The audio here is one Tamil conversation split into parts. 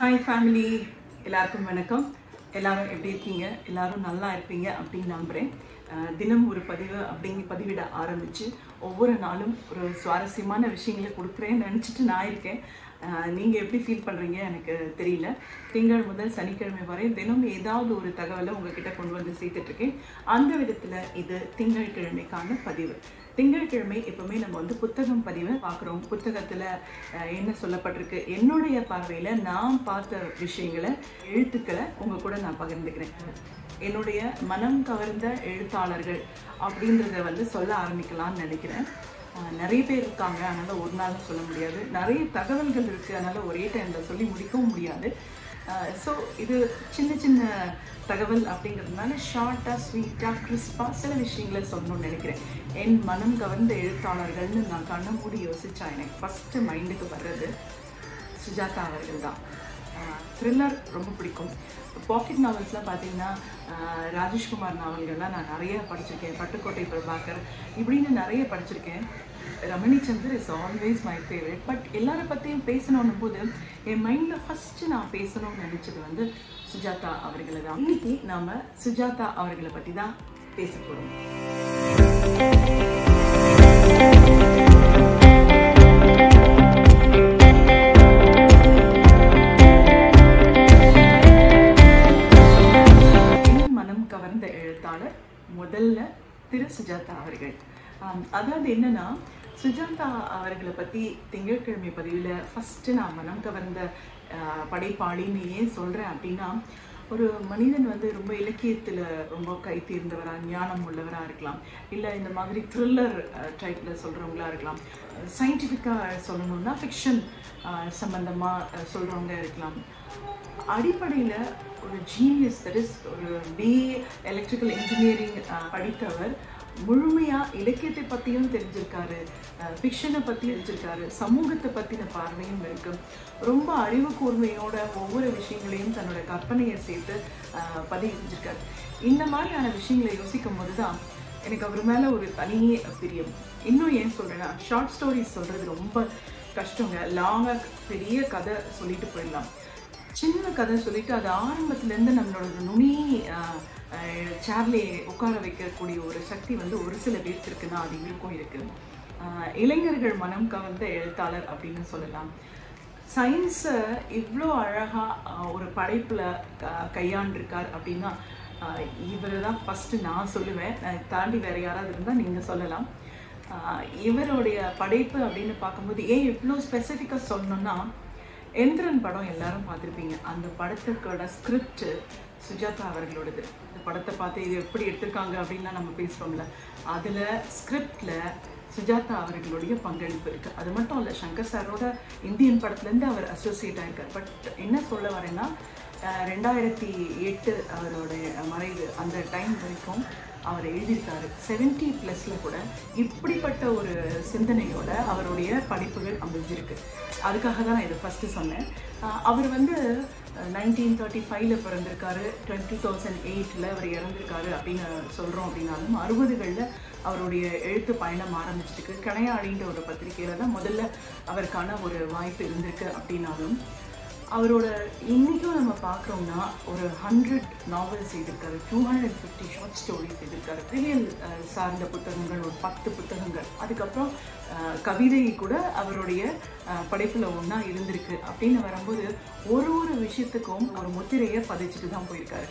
ஹாய் ஃபேமிலி எல்லாருக்கும் வணக்கம் எல்லாரும் எப்படி இருக்கீங்க எல்லாரும் நல்லா இருப்பீங்க அப்படின்னு நம்புகிறேன் அஹ் தினம் ஒரு பதிவு அப்படிங்க பதிவிட ஆரம்பித்து ஒவ்வொரு நாளும் ஒரு சுவாரஸ்யமான விஷயங்களை கொடுக்குறேன்னு நினச்சிட்டு நான் இருக்கேன் நீங்கள் எப்படி ஃபீல் பண்ணுறீங்க எனக்கு தெரியல திங்கள் முதல் சனிக்கிழமை வரை தினம் ஏதாவது ஒரு தகவலை உங்ககிட்ட கொண்டு வந்து சேர்த்துட்ருக்கேன் அந்த விதத்தில் இது திங்கட்கிழமைக்கான பதிவு திங்கட்கிழமை எப்பவுமே நம்ம வந்து புத்தகம் பதிவை பார்க்குறோம் புத்தகத்தில் என்ன சொல்லப்பட்டிருக்கு என்னுடைய பார்வையில் நான் பார்த்த விஷயங்களை எழுத்துக்களை உங்கள் கூட நான் பகிர்ந்துக்கிறேன் என்னுடைய மனம் கவர்ந்த எழுத்தாளர்கள் அப்படின்றத வந்து சொல்ல ஆரம்பிக்கலாம்னு நினைக்கிறேன் அஹ் நிறைய பேர் இருக்காங்க அதனால் ஒரு நாள் சொல்ல முடியாது நிறைய தகவல்கள் இருக்குது அதனால் ஒரே டைமில் சொல்லி முடிக்கவும் முடியாது ஸோ இது சின்ன சின்ன தகவல் அப்படிங்கிறதுனால ஷார்ட்டாக ஸ்வீட்டாக கிறிஸ்பாக சில விஷயங்களை சொல்லணும்னு நினைக்கிறேன் என் மனம் கவர்ந்த எழுத்தாளர்கள்னு நான் கண்ண மூடி யோசிச்சா எனக்கு ஃபஸ்ட்டு மைண்டுக்கு வர்றது சுஜாதா அவர்கள் தான் த்ரில்லர் ரொம்ப பிடிக்கும் பாக்கெட் நாவல்ஸ்லாம் பார்த்தீங்கன்னா ஆஹ் ராஜேஷ்குமார் நாவல்கள்லாம் நான் நிறைய படிச்சிருக்கேன் பட்டுக்கோட்டை பிரபாகர் இப்படின்னு நிறைய படிச்சிருக்கேன் Ramani Chandar is always my favourite but எல்லாரை பற்றியும் பேசணும்னு போது என் மைண்டில் ஃபஸ்ட்டு நான் பேசணும்னு நினச்சது வந்து சுஜாதா அவர்களை தான் இன்னைக்கு நாம் சுஜாதா அவர்களை பற்றி தான் பேச போகிறோம் என் மனம் கவர்ந்த எழுத்தாளர் முதல்ல திரு சுஜாதா அவர்கள் ஆம், அதாவது என்னன்னா சுஜாதா அவர்களை பற்றி திங்கட்கிழமை பதிவில் ஃபஸ்ட்டு நான் மனம் கவர்ந்த ஆஹ், படைப்பாளின்னு ஏன் சொல்கிறேன் அப்படின்னா ஒரு மனிதன் வந்து ரொம்ப இலக்கியத்தில் ரொம்ப கை தேர்ந்தவரா ஞானம் உள்ளவராக இருக்கலாம் இல்லை இந்த மாதிரி த்ரில்லர் டைப்பில் சொல்கிறவங்களா இருக்கலாம் சயின்டிஃபிக்காக சொல்லணும்னா ஃபிக்ஷன் சம்மந்தமாக சொல்கிறவங்க இருக்கலாம் அடிப்படையில் ஒரு ஜீனியஸ் தட் இஸ் ஒரு பிஏ எலக்ட்ரிக்கல் இன்ஜினியரிங் படித்தவர் முழுமையாக இலக்கியத்தை பற்றியும் தெரிஞ்சிருக்காரு ஃபிக்ஷனை பற்றி தெரிஞ்சிருக்காரு சமூகத்தை பற்றின பார்வையும் இருக்கு ரொம்ப அறிவு கூர்மையோட ஒவ்வொரு விஷயங்களையும் தன்னோட கற்பனையை சேர்த்து அஹ், பதிவு செஞ்சிருக்காரு இந்த மாதிரியான விஷயங்களை யோசிக்கும் போது தான் எனக்கு அவர் மேலே ஒரு தனி பிரியம் இன்னும் ஏன் சொல்கிறேன்னா ஷார்ட் ஸ்டோரிஸ் சொல்கிறது ரொம்ப கஷ்டங்க லாங்காக பெரிய கதை சொல்லிட்டு போயிடலாம் சின்ன கதை சொல்லிட்டு அது ஆரம்பத்துலேருந்து நம்மளோட ஒரு நுனி சேர்லே உட்கார வைக்கக்கூடிய ஒரு சக்தி வந்து ஒரு சில பேருக்கு இருக்குன்னா அது இவருக்கும் இருக்கு ஆஹ் இளைஞர்கள் மனம் கவர்ந்த எழுத்தாளர் அப்படின்னு சொல்லலாம் சயின்ஸை இவ்வளோ அழகாக ஒரு படைப்பில் கையாண்டிருக்கார் அப்படின்னா இவர் தான் ஃபஸ்ட்டு நான் சொல்லுவேன் நான் தாண்டி வேறு யாராவது இருந்தால் நீங்கள் சொல்லலாம் ஆஹ் இவருடைய படைப்பு அப்படின்னு பார்க்கும்போது ஏன் இவ்வளோ ஸ்பெசிஃபிக்காக சொல்லணும்னா எந்திரன் படம் எல்லாரும் பார்த்துருப்பீங்க அந்த படத்துக்கோட ஸ்கிரிப்ட் சுஜாதா அவர்களோடது இந்த படத்தை பார்த்து இது எப்படி எடுத்திருக்காங்க அப்படின்லாம் நம்ம பேசுகிறோம்ல அதில் ஸ்கிரிப்டில் சுஜாதா அவர்களுடைய பங்களிப்பு இருக்குது அது மட்டும் இல்லை சங்கர் சாரோட இந்தியன் படத்துலேருந்து அவர் அசோசியேட் ஆயிருக்கார் பட் என்ன சொல்ல வரேன்னா அஹ் ரெண்டாயிரத்தி எட்டு அவருடைய மறைவு அந்த டைம் வரைக்கும் அவர் எழுதியிருக்காரு செவன்டி ப்ளஸில் கூட இப்படிப்பட்ட ஒரு சிந்தனையோட அவருடைய படிப்புகள் அமைஞ்சிருக்கு அதுக்காக தான் நான் இதை ஃபஸ்ட்டு சொன்னேன் அஹ் அவர் வந்து நைன்டீன் தேர்ட்டி ஃபைவ்ல பிறந்திருக்காரு டுவெண்ட்டி தௌசண்ட் எயிட்டில் அவர் இறந்திருக்காரு அப்படின்னு சொல்கிறோம் அப்படின்னாலும் அறுபதுகளில் அவருடைய எழுத்து பயணம் ஆரம்பிச்சிருக்கு கணையாழின்ற ஒரு பத்திரிகையில் தான் முதல்ல அவருக்கான ஒரு வாய்ப்பு இருந்திருக்கு அப்படின்னாலும் அவரோட இன்றைக்கும் நம்ம பார்க்குறோம்னா ஒரு ஹண்ட்ரட் நாவல்ஸ் எழுதியிருக்காரு two hundred fifty short stories எழுதியிருக்காரு அறிவியல் அஹ், சார்ந்த புத்தகங்கள் ஒரு பத்து புத்தகங்கள் அதுக்கப்புறம் அஹ், கவிதை கூட அவருடைய படைப்பில் ஒன்றா இருந்திருக்கு அப்படின்னு வரும்போது ஒரு ஒரு விஷயத்துக்கும் ஒரு முத்திரையை பதிச்சுட்டு தான் போயிருக்காரு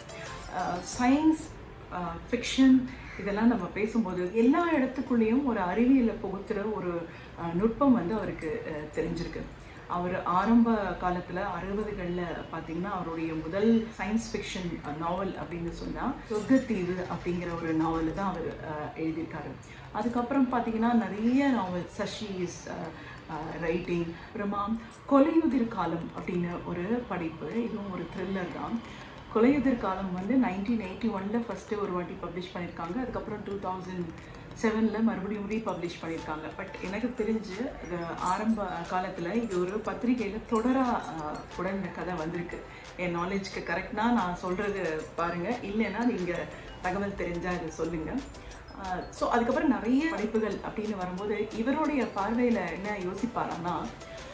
சயின்ஸ் ஃபிக்ஷன் இதெல்லாம் நம்ம பேசும்போது எல்லா இடத்துக்குள்ளேயும் ஒரு அறிவியலை புகுத்துற ஒரு அஹ், நுட்பம் வந்து அவருக்கு அஹ், தெரிஞ்சிருக்கு அவர் ஆரம்ப காலத்தில் அறுபதுகளில் பார்த்தீங்கன்னா அவருடைய முதல் சயின்ஸ் ஃபிக்ஷன் நாவல் அப்படின்னு சொன்னால் சொர்க்கத்தீவு அப்படிங்கிற ஒரு நாவல் தான் அவர் அஹ், எழுதியிருக்காரு அதுக்கப்புறம் பார்த்தீங்கன்னா நிறைய நாவல் சஷிஸ் ரைட்டிங் அப்புறமா கொலையுதிர் காலம் அப்படின்னு ஒரு படிப்பு இதுவும் ஒரு த்ரில்லர் தான் கொலையுதிர் காலம் வந்து நைன்டீன் எயிட்டி ஒனில் ஃபஸ்ட்டு ஒரு வாட்டி பப்ளிஷ் பண்ணியிருக்காங்க அதுக்கப்புறம் டூ தௌசண்ட் செவனில் மறுபடியும் ரீபப்ளிஷ் பண்ணியிருக்காங்க பட் எனக்கு தெரிஞ்சு இது ஆரம்ப காலத்தில் இது ஒரு பத்திரிகையில் தொடராக கூட இந்த கதை வந்திருக்கு என் நாலேஜ்க்கு கரெக்டாக நான் சொல்கிறது பாருங்கள் இல்லைன்னா நீங்கள் தகவல் தெரிஞ்சால் இதை சொல்லுங்கள் ஸோ அதுக்கப்புறம் நிறைய படைப்புகள் அப்படின்னு வரும்போது இவருடைய பார்வையில் என்ன யோசிப்பாரான்னா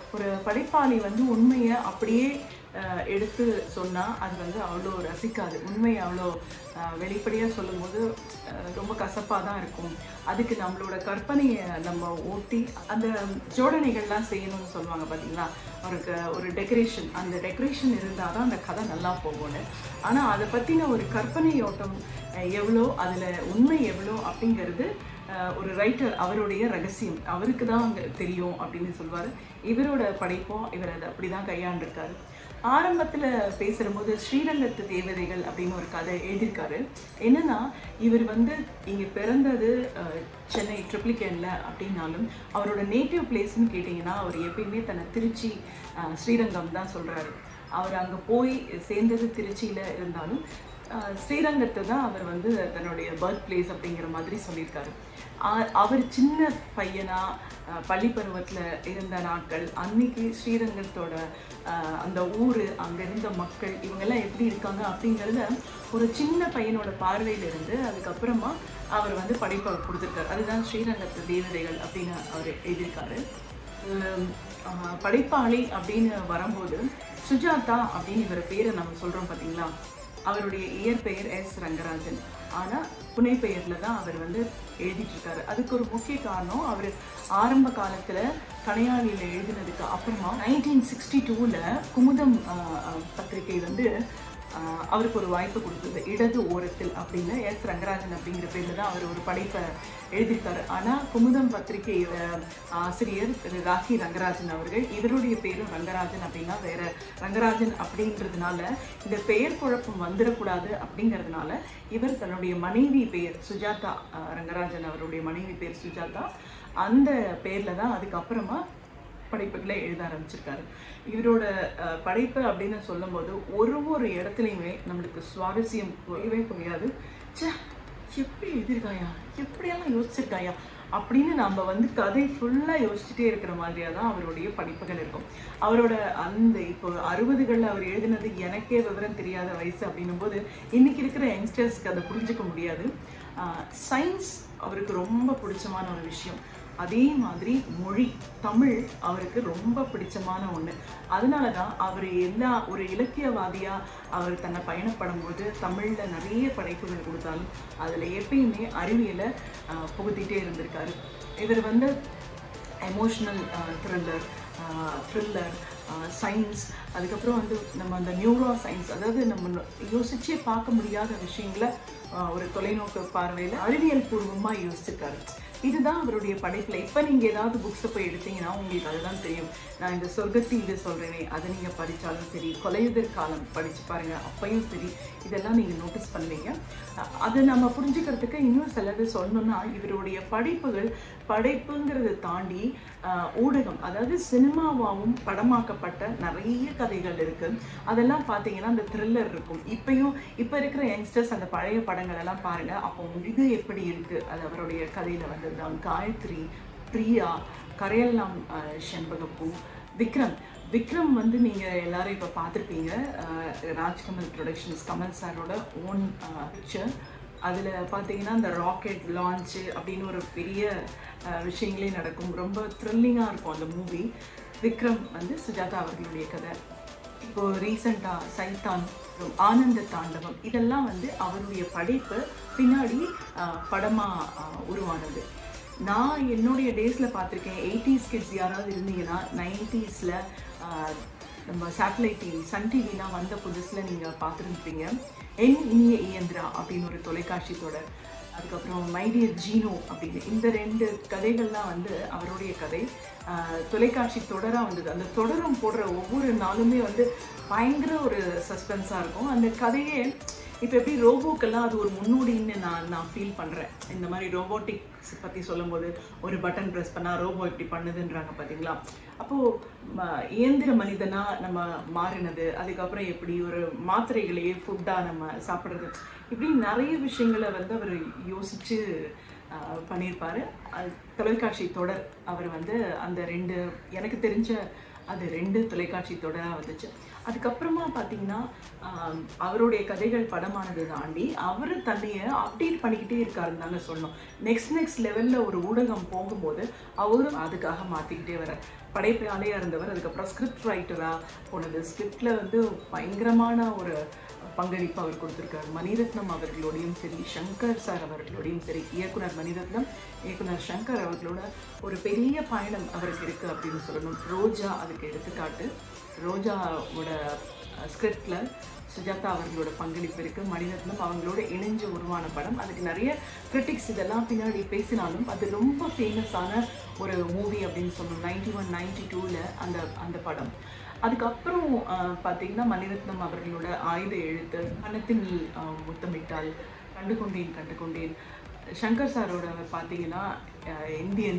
ஒரு படைப்பாளி வந்து உண்மையை அப்படியே அஹ், எடுத்து சொன்னால் அது வந்து அவ்வளோ ரசிக்காது உண்மையை அவ்வளோ வெளிப்படையாக சொல்லும்போது அஹ், ரொம்ப கசப்பாக தான் இருக்கும் அதுக்கு நம்மளோட கற்பனையை நம்ம ஓட்டி அந்த ஜோடனைகள்லாம் செய்யணும்னு சொல்லுவாங்க பார்த்தீங்களா அவருக்கு ஒரு டெக்கரேஷன் அந்த டெக்கரேஷன் இருந்தால் தான் அந்த கதை நல்லா போகும்னு ஆனால் அதை பற்றின ஒரு கற்பனையோட்டம் அஹ், எவ்வளோ அதில் உண்மை எவ்வளோ அப்படிங்கிறது அஹ், ஒரு ரைட்டர் அவருடைய ரகசியம் அவருக்கு தான் அங்க தெரியும் அப்படின்னு சொல்வார் இவரோட படைப்பும் இவர் அதை அப்படி தான் கையாண்டிருக்காரு ஆரம்பத்தில் பேசுகிறபோது ஸ்ரீரங்கத்து தேவதைகள் அப்படின்னு ஒரு கதை எழுதியிருக்காரு என்னன்னா இவர் வந்து இங்கே பிறந்தது அஹ், சென்னை ட்ரிப்ளிகேனில் அப்படின்னாலும் அவரோட நேட்டிவ் பிளேஸ்னு கேட்டிங்கன்னா அவர் எப்பயுமே தன்னை திருச்சி அஹ், ஸ்ரீரங்கம் தான் சொல்கிறாரு அவர் அங்கே போய் சேர்ந்தது திருச்சியில் இருந்தாலும் அஹ், ஸ்ரீரங்கத்தை தான் அவர் வந்து தன்னுடைய பர்த் பிளேஸ் அப்படிங்கிற மாதிரி சொல்லியிருக்காரு ஆ- அவர் சின்ன பையனா அஹ், பள்ளி பருவத்தில் இருந்த நாட்கள் அன்னைக்கு ஸ்ரீரங்கத்தோட அஹ், அந்த ஊர் அங்கே இருந்த மக்கள் இவங்கெல்லாம் எப்படி இருக்காங்க அப்படிங்கிறத ஒரு சின்ன பையனோட பார்வையில இருந்து அதுக்கப்புறமா அவர் வந்து படைப்பை கொடுத்துருக்காரு அதுதான் ஸ்ரீரங்கத்து தேவதைகள் அப்படின்னு அவர் எழுதியிருக்காரு உம், ஆஹ், படைப்பாளி அப்படின்னு வரும்போது சுஜாதா அப்படின்னு இவர் பேரை நம்ம சொல்கிறோம் பார்த்தீங்களா அவருடைய இயற்பெயர் எஸ் ரங்கராஜன் ஆனால் புனைப்பெயரில் தான் அவர் வந்து எழுதிட்டு இருக்காரு அதுக்கு ஒரு முக்கிய காரணம் அவர் ஆரம்ப காலத்தில் கணையாளியில் எழுதினதுக்கு அப்புறமா நைன்டீன் சிக்ஸ்டி டூவில் குமுதம் ஆஹ், ஆஹ், பத்திரிகை வந்து ஆஹ் அவருக்கு ஒரு வாய்ப்பு கொடுத்தது இடது ஓரத்தில் அப்படின்னு எஸ் ரங்கராஜன் அப்படிங்கிற பேரில் தான் அவர் ஒரு படைப்பை எழுதியிருக்காரு ஆனால் குமுதம் பத்திரிகையோட ஆசிரியர் திரு ராக்கி ரங்கராஜன் அவர்கள் இவருடைய பேரும் ரங்கராஜன் அப்படின்னா வேற ரங்கராஜன் அப்படின்றதுனால இந்த பெயர் குழப்பம் வந்துடக்கூடாது அப்படிங்கிறதுனால இவர் தன்னுடைய மனைவி பெயர் சுஜாதா ஆஹ் ரங்கராஜன் அவருடைய மனைவி பேர் சுஜாதா அந்த பேரில் தான் அதுக்கப்புறமா படைப்புகளை எழுத ஆரம்பிச்சிருக்காரு இவரோட அஹ், படைப்பு அப்படின்னு சொல்லும்போது ஒரு ஒரு இடத்துலையுமே நம்மளுக்கு சுவாரஸ்யம் குறையவே குறையாது ச்சே எப்படி எழுதியிருக்காயா எப்படியெல்லாம் யோசிச்சிருக்காயா அப்படின்னு நம்ம வந்து கதை ஃபுல்லாக யோசிச்சுட்டே இருக்கிற மாதிரியாக தான் அவருடைய படிப்புகள் இருக்கும் அவரோட அந்த இப்போ அறுபதுகளில் அவர் எழுதினது எனக்கே விவரம் தெரியாத வயசு அப்படின்னும் போது இன்னைக்கு இருக்கிற யங்ஸ்டர்ஸ்க்கு அதை புரிஞ்சுக்க முடியாது சயின்ஸ் அவருக்கு ரொம்ப பிடிச்சமான ஒரு விஷயம் அதே மாதிரி மொழி தமிழ் அவருக்கு ரொம்ப பிடிச்சமான ஒன்று அதனால தான் அவர் எல்லா ஒரு இலக்கியவாதியாக அவர் தன்னை பயணப்படும் போது தமிழில் நிறைய படைப்புகள் கொடுத்தாலும் அதில் எப்பயுமே அறிவியலை ஆஹ், புகுத்திட்டே இருந்திருக்காரு இவர் வந்து எமோஷ்னல் த்ரில்லர் த்ரில்லர் சயின்ஸ் அதுக்கப்புறம் வந்து நம்ம அந்த நியூரோ சயின்ஸ் அதாவது நம்ம யோசிச்சே பார்க்க முடியாத விஷயங்களை ஆஹ், ஒரு தொலைநோக்கு பார்வையில் அறிவியல் பூர்வமாக யோசிச்சிருக்காரு இதுதான் அவருடைய படைப்பில் இப்போ நீங்கள் ஏதாவது புக்ஸை போய் எடுத்தீங்கன்னா உங்களுக்கு அதுதான் தெரியும் நான் இந்த சொர்க்கத்தி இது சொல்கிறேனே அதை நீங்கள் படித்தாலும் சரி கொலையுதிர் காலம் படித்து பாருங்கள் அப்பையும் சரி இதெல்லாம் நீங்கள் நோட்டீஸ் பண்ணுவீங்க அ- அதை நம்ம புரிஞ்சுக்கிறதுக்கு இன்னும் சிலது சொல்லணும்னா இவருடைய படைப்புகள் படைப்புங்கிறத தாண்டி அஹ், ஊடகம் அதாவது சினிமாவாகவும் படமாக்கப்பட்ட நிறைய கதைகள் இருக்கு அதெல்லாம் பார்த்தீங்கன்னா அந்த த்ரில்லர் இருக்கும் இப்பயும் இப்போ இருக்கிற யங்ஸ்டர்ஸ் அந்த பழைய படங்கள் எல்லாம் பாருங்க அப்போ இது எப்படி இருக்கு அது அவருடைய கதையில வந்ததுதான் காயத்ரி பிரியா கரையெல்லாம் அஹ், செண்பகப்பூ விக்ரம் விக்ரம் வந்து நீங்கள் எல்லாரும் இப்போ பார்த்துருப்பீங்க ராஜ்கமல் ப்ரொடக்ஷன்ஸ் கமல் சாரோட ஓன் பிக்சர் அதில் பார்த்தீங்கன்னா இந்த ராக்கெட் லான்ச்சு அப்படின்னு ஒரு பெரிய அஹ், விஷயங்களே நடக்கும் ரொம்ப த்ரில்லிங்காக இருக்கும் அந்த மூவி விக்ரம் வந்து சுஜாதா அவர்களுடைய கதை இப்போ ரீசண்டாக சைத்தான் அப்புறம் ஆனந்த தாண்டவம் இதெல்லாம் வந்து அவருடைய படைப்பு பின்னாடி படமாக உருவானது நான் என்னுடைய டேஸில் பார்த்துருக்கேன் எயிட்டிஸ் கிட்ஸ் யாராவது இருந்தீங்கன்னா நைன்ட்டீஸில் நம்ம சேட்டலைட் டிவி சன் டிவிலாம் வந்த புதுசில் நீங்கள் பார்த்துருப்பீங்க என் இனிய இயந்திரா அப்படின்னு ஒரு தொலைக்காட்சி தொடர் அதுக்கப்புறம் மைடியர் ஜீனோ அப்படின்னு இந்த ரெண்டு கதைகள்லாம் வந்து அவருடைய கதை ஆஹ் தொலைக்காட்சி தொடராக வந்தது அந்த தொடரும் போடுற ஒவ்வொரு நாளுமே வந்து பயங்கர ஒரு சஸ்பென்ஸாக இருக்கும் அந்த கதையே இப்போ எப்படி ரோபோக்கெல்லாம் அது ஒரு முன்னோடின்னு நான் நான் ஃபீல் பண்ணுறேன் இந்த மாதிரி ரோபோட்டிக்ஸ் பற்றி சொல்லும்போது ஒரு பட்டன் ப்ரெஸ் பண்ணால் ரோபோ இப்படி பண்ணுதுன்றாங்க பார்த்தீங்களா அப்போது இயந்திர மனிதனாக நம்ம மாறினது அதுக்கப்புறம் எப்படி ஒரு மாத்திரைகளையே ஃபுட்டாக நம்ம சாப்பிட்றது இப்படி நிறைய விஷயங்களை வந்து அவர் யோசித்து பண்ணியிருப்பாரு அது தொலைக்காட்சி தொடர் அவர் வந்து அந்த ரெண்டு எனக்கு தெரிஞ்ச அது ரெண்டு தொலைக்காட்சி தொடராக வந்துச்சு அதுக்கப்புறமா பார்த்தீங்கன்னா ஆம், அவருடைய கதைகள் படமானது தாண்டி அவர் தன்னைய அப்டேட் பண்ணிக்கிட்டே இருக்காருன்னு தாங்க சொன்னோம் நெக்ஸ்ட் நெக்ஸ்ட் லெவலில் ஒரு ஊடகம் போகும்போது அவரும் அதுக்காக மாற்றிக்கிட்டே வர படைப்பாளியாக இருந்தவர் அதுக்கப்புறம் ஸ்கிரிப்ட் ரைட்டராக போனது ஸ்கிரிப்டில் வந்து பயங்கரமான ஒரு பங்களிப்பு அவர் கொடுத்துருக்காரு மணிரத்னம் அவர்களோடையும் சரி சங்கர் சார் அவர்களோடையும் சரி இயக்குனர் மணிரத்னம் இயக்குனர் சங்கர் அவர்களோட ஒரு பெரிய பயணம் அவருக்கு இருக்குது அப்படின்னு சொல்லணும் ரோஜா அதுக்கு எடுத்துக்காட்டு ரோஜாவோட ஸ்கிரிப்டில் சுஜாதா அவர்களோட பங்களிப்பு இருக்குது மணிரத்னம் அவங்களோட இணைஞ்சு உருவான படம் அதுக்கு நிறைய கிரிட்டிக்ஸ் இதெல்லாம் பின்னாடி பேசினாலும் அது ரொம்ப ஃபேமஸான ஒரு மூவி அப்படின்னு சொல்லணும் நைன்டி ஒன் நைன்டி டூவில் அந்த அந்த படம் அதுக்கப்புறம் ஆஹ், பார்த்தீங்கன்னா மணிரத்னம் அவர்களோட ஆயுத எழுத்து மனத்தில் ஆஹ், முத்தமிட்டால் கண்டு கொண்டேன் கண்டு கொண்டேன் சங்கர் சாரோட பார்த்தீங்கன்னா ஆஹ், Indian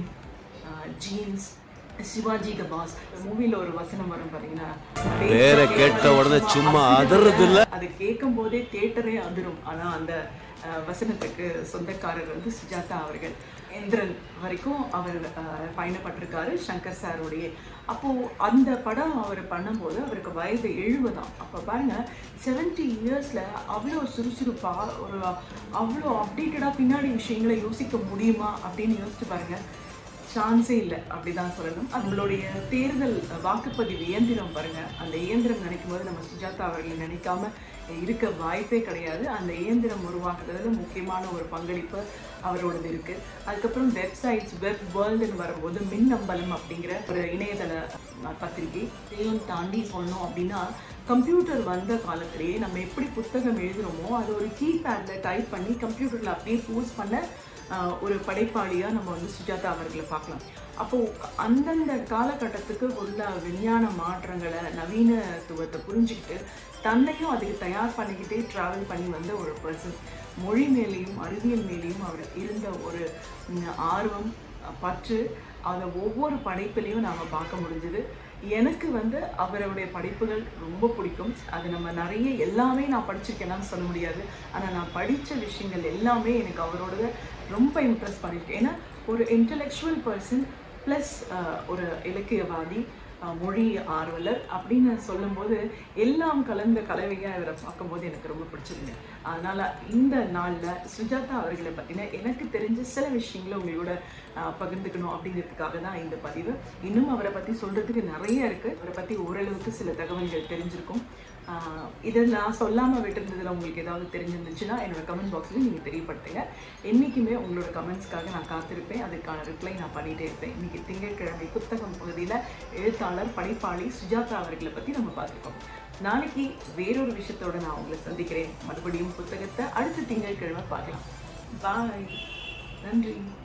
Jeans Sivaji the boss மூவில ஒரு வசனம் வரும் பாத்தீங்கன்னா பேரை கேட்ட உடனே சும்மா அதறது இல்ல அது கேட்கும் போதே தேட்டரே அதிரும் ஆனா அந்த அஹ், வசனத்துக்கு சொந்தக்காரர் வந்து சுஜாதா அவர்கள் எந்திரன் வரைக்கும் அவர் அஹ், பயணப்பட்டிருக்காரு சங்கர் சாரோடைய அப்போ அந்த படம் அவர் பண்ணும்போது அவருக்கு வயது எழுபதாம் அப்போ பாருங்க செவன்டி இயர்ஸ்ல அவ்வளோ சுறுசுறுப்பா ஒரு அவ்வளோ அப்டேட்டடா பின்னாடி விஷயங்களை யோசிக்க முடியுமா அப்படின்னு யோசிச்சு பாருங்க சான்ஸே இல்லை அப்படிதான் சொல்லணும் நம்மளுடைய தேர்தல் வாக்குப்பதிவு இயந்திரம் பாருங்க அந்த இயந்திரம் நினைக்கும் போது நம்ம சுஜாதா அவர்களை நினைக்காம இருக்க வாய்ப்பே கிடையாது அந்த இயந்திரம் உருவாக்குறதுல முக்கியமான ஒரு பங்களிப்பு அவரோடது இருக்கு அதுக்கப்புறம் வெப்சைட்ஸ் வெப் வேர்ல்டுன்னு வரும்போது மின்னம்பலம் அப்படிங்கிற ஒரு இணையதள அஹ், பத்திரிகை இதையும் தாண்டி சொல்லணும் அப்படின்னா கம்ப்யூட்டர் வந்த காலத்திலேயே நம்ம எப்படி புத்தகம் எழுதுறோமோ அது ஒரு கீபேட்ல டைப் பண்ணி கம்ப்யூட்டர்ல அப்படியே போஸ்ட் பண்ண ஆஹ் ஒரு படைப்பாளியாக நம்ம வந்து சுஜாதா அவர்களை பார்க்கலாம் அப்போ அந்தந்த காலகட்டத்துக்கு உள்ள விஞ்ஞான மாற்றங்களை நவீனத்துவத்தை புரிஞ்சுக்கிட்டு தன்னையும் அதுக்கு தயார் பண்ணிக்கிட்டே ட்ராவல் பண்ணி வந்த ஒரு பர்சன் மொழி மேலேயும் அறிவியல் மேலேயும் அவர் இருந்த ஒரு ம், ஆர்வம் பற்று அதை ஒவ்வொரு படைப்பிலையும் நாம் பார்க்க முடிஞ்சுது எனக்கு வந்து அவருடைய படைப்புகள் ரொம்ப பிடிக்கும் அது நம்ம நிறைய எல்லாமே நான் படிச்சிருக்கேன்னு சொல்ல முடியாது ஆனால் நான் படித்த விஷயங்கள் எல்லாமே எனக்கு அவரோட ரொம்ப இம்ப்ரெஸ் பண்ணியிருக்கேன் ஏன்னா ஒரு இன்டலெக்சுவல் பர்சன் ப்ளஸ் ஒரு இலக்கியவாதி அஹ், மொழி ஆர்வலர் அப்படின்னு சொல்லும்போது எல்லாம் கலந்த கலவையாக இவரை பார்க்கும்போது எனக்கு ரொம்ப பிடிச்சிருங்க அதனால் இந்த நாளில் சுஜாதா அவர்களை பற்றின எனக்கு தெரிஞ்ச சில விஷயங்களை உங்களோட அஹ், பகிர்ந்துக்கணும் அப்படிங்கிறதுக்காக தான் இந்த பதிவு இன்னும் அவரை பற்றி சொல்கிறதுக்கு நிறைய இருக்குது அவரை பற்றி ஓரளவுக்கு சில தகவல்கள் தெரிஞ்சிருக்கும் ஆஹ் இதை நான் சொல்லாமல் விட்டுருந்ததில் உங்களுக்கு ஏதாவது தெரிஞ்சிருந்துச்சுன்னா என்னோட கமெண்ட் பாக்ஸில் நீங்கள் தெரியப்படுத்துங்க என்றைக்குமே உங்களோட கமெண்ட்ஸ்க்காக நான் காத்திருப்பேன் அதுக்கான ரிப்ளை நான் பண்ணிகிட்டே இருப்பேன் இன்னைக்கு திங்கட்கிழமை புத்தகம் பகுதியில் எழுத்தாளர் படைப்பாளி சுஜாதா அவர்களை பற்றி நம்ம பார்த்துருக்கோம் நாளைக்கு வேறொரு விஷயத்தோட நான் உங்களை சந்திக்கிறேன் மறுபடியும் புத்தகத்தை அடுத்த திங்கட்கிழமை பார்க்கலாம் பாய் நன்றி